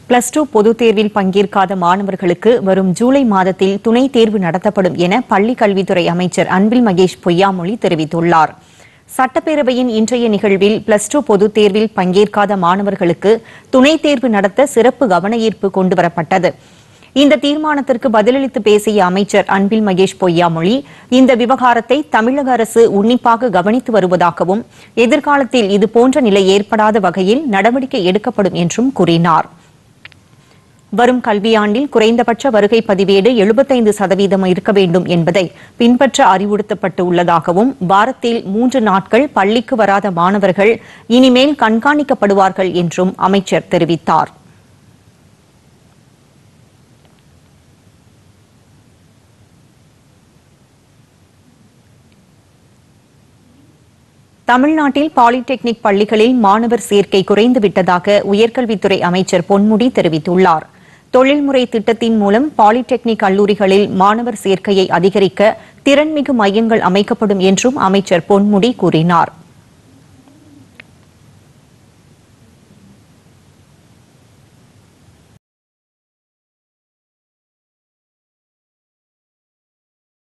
plus two பொதுத் தேர்வில் பங்கேற்காத மாணவர்களுக்கு வரும் ஜூலை மாதத்தில் துணை தேர்வு நடத்தப்படும் என பள்ளிக் கல்வித்துறை அமைச்சர் அன்பில் மகேஷ் பொய்யாமொழி தெரிவித்துள்ளார் சட்டப்பேரவையின் இன்றைய நிகழ்வில் பிளஸ் டூ பொதுத் தேர்வில் பங்கேற்காத மாணவர்களுக்கு துணை தேர்வு நடத்த சிறப்பு கவன ஈர்ப்பு கொண்டுவரப்பட்டது இந்த தீர்மானத்திற்கு பதிலளித்து பேசிய அமைச்சர் அன்பில் மகேஷ் பொய்யாமொழி இந்த விவகாரத்தை தமிழக அரசு உன்னிப்பாக கவனித்து வருவதாகவும் எதிர்காலத்தில் இதுபோன்ற நிலை ஏற்படாத வகையில் நடவடிக்கை எடுக்கப்படும் என்றும் கூறினார் வரும் கல்வியாண்டில் குறைந்தபட்ச வருகை பதிவேடு 75% சதவீதம் இருக்க வேண்டும் என்பதை பின்பற்ற அறிவுறுத்தப்பட்டு உள்ளதாகவும் வாரத்தில் மூன்று நாட்கள் பள்ளிக்கு வராத மாணவர்கள் இனிமேல் கண்காணிக்கப்படுவார்கள் என்றும் அமைச்சர் தெரிவித்தார் தமிழ்நாட்டில் பாலிடெக்னிக் பள்ளிகளில் மாணவர் சேர்க்கை குறைந்துவிட்டதாக உயர்கல்வித்துறை அமைச்சர் பொன்முடி தெரிவித்துள்ளார் தொழில்முறை திட்டத்தின் மூலம் பாலிடெக்னிக் கல்லூரிகளில் மாணவர் சேர்க்கையை அதிகரிக்க திறன்மிகு மையங்கள் அமைக்கப்படும் என்றும் அமைச்சர் பொன்முடி கூறினார்